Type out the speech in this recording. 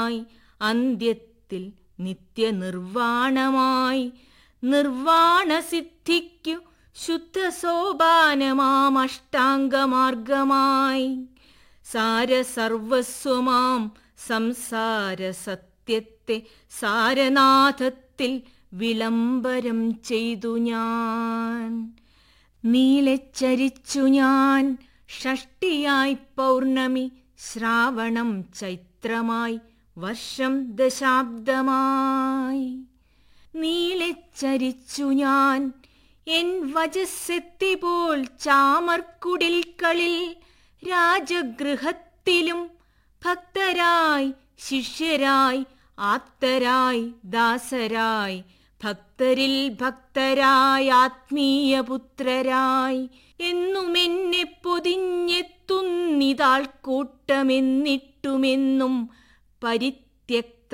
അന്ത്യത്തിൽ നിത്യനിർവാണമായി നിർവാണസിദ്ധിക്കു ശുദ്ധ സോപാനമാം അഷ്ടാംഗമാർഗമായി സാരസർവസ്വമാം സംസാര സത്യത്തെ സാരനാഥത്തിൽ വിളംബരം ചെയ്തു ഞാൻ നീലച്ചരിച്ചു ഞാൻ ഷഷ്ടിയായി പൗർണമി ശ്രാവണം ചൈത്രമായി വർഷം ദശാബ്ദമായി നീലച്ചരിച്ചു ഞാൻ എൻ വജസ്സെത്തിപോൾ ചാമർക്കുടിൽക്കളിൽ രാജഗൃഹത്തിലും ഭക്തരായി ശിഷ്യരായി ആപ്തരായി ദാസരായി ഭക്തരിൽ ഭക്തരായി ആത്മീയപുത്രരായി എന്നുമെന്നെ പൊതിഞ്ഞെത്തുന്നിതാൾ കൂട്ടമെന്നിട്ടുമെന്നും പരിത്യക്ത